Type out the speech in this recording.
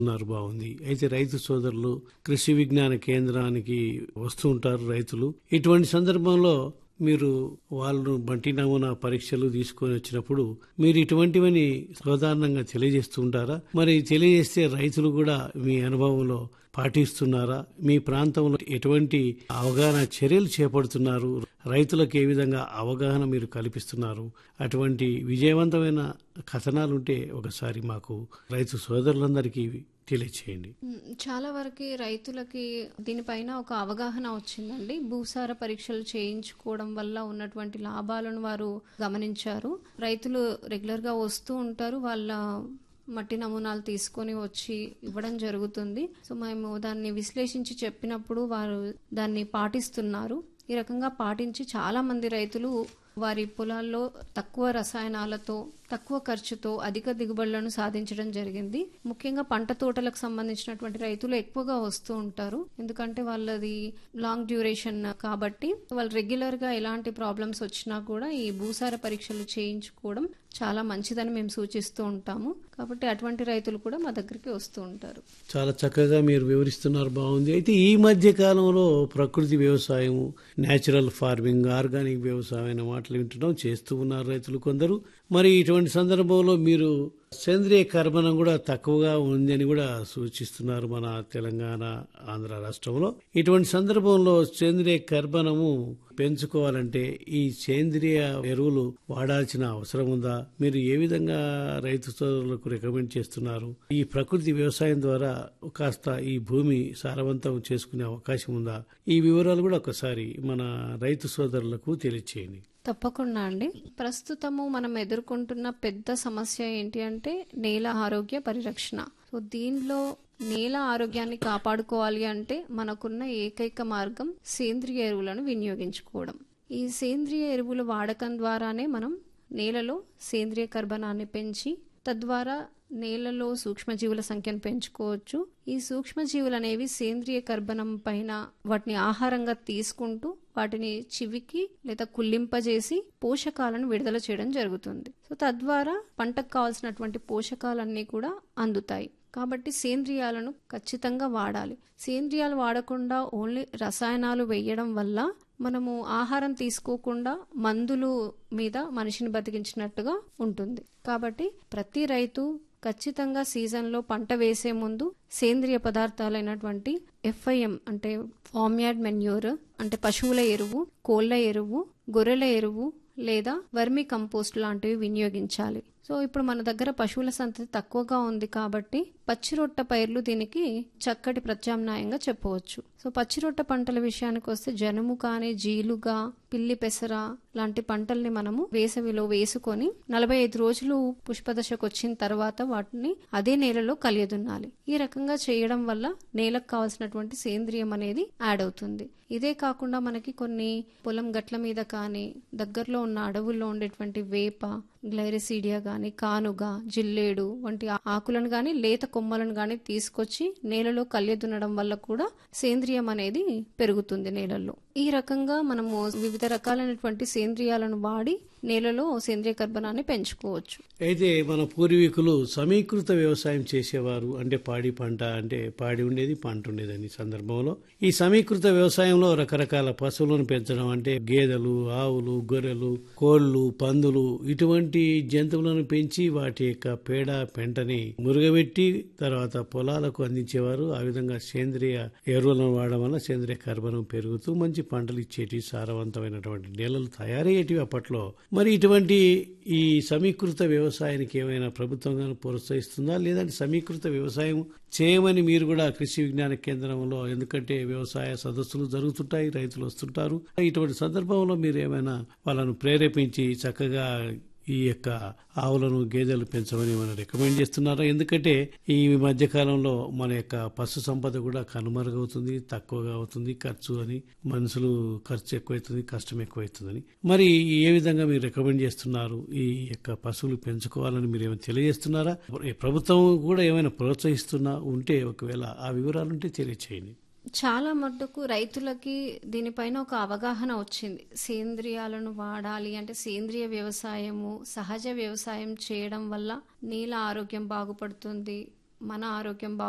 ఉన్నారు బాగుంది అయితే రైతు సోదరులు కృషి విజ్ఞాన కేంద్రానికి వస్తూ ఉంటారు రైతులు ఇటువంటి సందర్భంలో మీరు వాళ్ళు బంటి నమూనా పరీక్షలు తీసుకొని వచ్చినప్పుడు మీరు ఇటువంటివని సాధారణంగా తెలియజేస్తూ ఉంటారా మరి తెలియజేస్తే రైతులు కూడా మీ అనుభవంలో పాటిస్తున్నారా మీ ప్రాంతంలో ఎటువంటి అవగాహన చర్యలు చేపడుతున్నారు రైతులకు ఏ విధంగా అవగాహన మీరు కల్పిస్తున్నారు అటువంటి విజయవంతమైన కథనాలు ఉంటే ఒకసారి మాకు రైతు సోదరులందరికీ తెలియచేయండి మ్, చాలా వరకు రైతులకి దీనిపైన ఒక అవగాహన వచ్చిందండి భూసార పరీక్షలు చేయించుకోవడం వల్ల ఉన్నటువంటి లాభాలను వారు గమనించారు రైతులు రెగ్యులర్ గా వస్తూ ఉంటారు వాళ్ళ మట్టి నమూనాలు తీసుకొని వచ్చి ఇవ్వడం జరుగుతుంది సో మేము దాన్ని విశ్లేషించి చెప్పినప్పుడు వారు దాన్ని పాటిస్తున్నారు ఈ రకంగా పాటించి చాలా మంది రైతులు వారి పొలాల్లో తక్కువ రసాయనాలతో తక్కువ ఖర్చుతో అధిక దిగుబడులను సాధించడం జరిగింది ముఖ్యంగా పంట తోటలకు సంబంధించినటువంటి రైతులు ఎక్కువగా వస్తూ ఉంటారు ఎందుకంటే వాళ్ళది లాంగ్ డ్యూరేషన్ కాబట్టి వాళ్ళు రెగ్యులర్ గా ఎలాంటి ప్రాబ్లమ్స్ వచ్చినా కూడా ఈ భూసార పరీక్షలు చేయించుకోవడం చాలా మంచిదని మేము సూచిస్తూ ఉంటాము కాబట్టి అటువంటి రైతులు కూడా మా దగ్గరికి వస్తూ ఉంటారు చాలా చక్కగా మీరు వివరిస్తున్నారు బాగుంది అయితే ఈ మధ్య కాలంలో ప్రకృతి వ్యవసాయం న్యాచురల్ ఫార్మింగ్ ఆర్గానిక్ వ్యవసాయం అనే మాటలు వింటున్నాం చేస్తూ ఉన్నారు రైతులు కొందరు మరి ఇటువంటి సందర్భంలో మీరు సేంద్రియ కర్బనం కూడా తక్కువగా ఉంది అని కూడా సూచిస్తున్నారు మన తెలంగాణ ఆంధ్ర రాష్ట్రంలో ఇటువంటి సందర్భంలో సేంద్రియ కర్బనము పెంచుకోవాలంటే ఈ సేంద్రియ ఎరువులు వాడాల్సిన అవసరం ఉందా మీరు ఏ విధంగా రైతు సోదరులకు రికమెండ్ చేస్తున్నారు ఈ ప్రకృతి వ్యవసాయం ద్వారా కాస్త ఈ భూమి సారవంతం చేసుకునే అవకాశం ఉందా ఈ వివరాలు కూడా ఒకసారి మన రైతు సోదరులకు తెలియచేయండి తప్పకుండా అండి ప్రస్తుతము మనం ఎదుర్కొంటున్న పెద్ద సమస్య ఏంటి అంటే నేల ఆరోగ్య పరిరక్షణ సో దీనిలో నేల ఆరోగ్యాన్ని కాపాడుకోవాలి అంటే మనకున్న ఏకైక మార్గం సేంద్రియ ఎరువులను వినియోగించుకోవడం ఈ సేంద్రియ ఎరువుల వాడకం ద్వారానే మనం నేలలో సేంద్రియ కర్బనాన్ని పెంచి తద్వారా నేలలో సూక్ష్మజీవుల సంఖ్యను పెంచుకోవచ్చు ఈ సూక్ష్మజీవులు అనేవి సేంద్రియ కర్బనం పైన వాటిని ఆహారంగా తీసుకుంటూ వాటిని చివికి లేదా కుళ్ళింపజేసి పోషకాలను విడుదల చేయడం జరుగుతుంది సో తద్వారా పంటకు కావాల్సినటువంటి పోషకాలన్నీ కూడా అందుతాయి కాబట్టి సేంద్రియాలను ఖచ్చితంగా వాడాలి సేంద్రియాలు వాడకుండా ఓన్లీ రసాయనాలు వేయడం వల్ల మనము ఆహారం తీసుకోకుండా మందులు మీద మనిషిని బతికించినట్టుగా ఉంటుంది కాబట్టి ప్రతి రైతు ఖచ్చితంగా సీజన్లో పంట వేసే ముందు సేంద్రియ పదార్థాలైనటువంటి ఎఫ్ఐఎం అంటే ఫార్మ్యార్డ్ మెన్యూర్ అంటే పశువుల ఎరువు కోళ్ల ఎరువు గొర్రెల ఎరువు లేదా వర్మి కంపోస్ట్ లాంటివి వినియోగించాలి సో ఇప్పుడు మన దగ్గర పశువుల సంతతి తక్కువగా ఉంది కాబట్టి పచ్చిరొట్ట పైర్లు దీనికి చక్కటి ప్రత్యామ్నాయంగా చెప్పవచ్చు సో పచ్చిరొట్ట పంటల విషయానికి వస్తే జనుము కానీ జీలుగా పిల్లి పెసర లాంటి పంటల్ని మనము వేసవిలో వేసుకొని నలభై ఐదు రోజులు పుష్పదశకు వచ్చిన తర్వాత వాటిని అదే నేలలో కలియదున్నాలి ఈ రకంగా చేయడం వల్ల నేలకు కావాల్సినటువంటి సేంద్రియం అనేది యాడ్ అవుతుంది ఇదే కాకుండా మనకి కొన్ని పొలం గట్ల మీద కానీ దగ్గరలో ఉన్న అడవుల్లో ఉండేటువంటి వేప గ్లైరిసీడియా గాని కానుగ జిల్లేడు వంటి ఆకులను గాని లేత కొమ్మలను గాని తీసుకొచ్చి నేలలో కళ్ళెదునడం వల్ల కూడా సేంద్రియం అనేది పెరుగుతుంది నేలల్లో ఈ రకంగా మనము వివిధ రకాలైనటువంటి సేంద్రియాలను వాడి నేలలో సేంద్రియ కర్బనాన్ని పెంచుకోవచ్చు అయితే మన పూర్వీకులు సమీకృత వ్యవసాయం చేసేవారు అంటే పాడి పంట అంటే పాడి ఉండేది పంట ఉండేదని సందర్భంలో ఈ సమీకృత వ్యవసాయంలో రకరకాల పశువులను పెంచడం అంటే గేదెలు ఆవులు గొర్రెలు కోళ్లు పందులు ఇటువంటి జంతువులను పెంచి వాటి యొక్క పేడ పెంటని మురుగబెట్టి తర్వాత పొలాలకు అందించేవారు ఆ విధంగా సేంద్రియ ఎరువులను వాడడం వల్ల సేంద్రియ కర్బనం పెరుగుతూ మంచి పంటలు ఇచ్చేటి సారవంతమైనటువంటి నేలలు తయారయ్యేటివి అప్పట్లో మరి ఇటువంటి ఈ సమీకృత వ్యవసాయానికి ఏమైనా ప్రభుత్వం గాని ప్రోత్సహిస్తుందా లేదంటే సమీకృత వ్యవసాయం చేయమని మీరు కూడా కృషి విజ్ఞాన కేంద్రంలో ఎందుకంటే వ్యవసాయ సదస్సులు జరుగుతుంటాయి రైతులు వస్తుంటారు ఇటువంటి సందర్భంలో మీరు ఏమైనా వాళ్ళను ప్రేరేపించి చక్కగా ఈ యొక్క ఆవులను గేదెలు పెంచమని మనం రికమెండ్ చేస్తున్నారా ఎందుకంటే ఈ మధ్య కాలంలో మన యొక్క పశు సంపద కూడా కనుమరుగవుతుంది తక్కువగా అవుతుంది ఖర్చు అని మనుషులు ఖర్చు ఎక్కువైతుంది కష్టం ఎక్కువైతుందని మరి ఏ విధంగా మీరు రికమెండ్ చేస్తున్నారు ఈ యొక్క పశువులు పెంచుకోవాలని మీరు ఏమైనా తెలియజేస్తున్నారా ఈ ప్రభుత్వం కూడా ఏమైనా ప్రోత్సహిస్తున్నా ఉంటే ఒకవేళ ఆ వివరాలు ఉంటే తెలియచేయండి చాలా మట్టుకు రైతులకి దీనిపైన ఒక అవగాహన వచ్చింది సేంద్రియాలను వాడాలి అంటే సేంద్రియ వ్యవసాయము సహజ వ్యవసాయం చేయడం వల్ల నేల ఆరోగ్యం బాగుపడుతుంది మన ఆరోగ్యం బాగు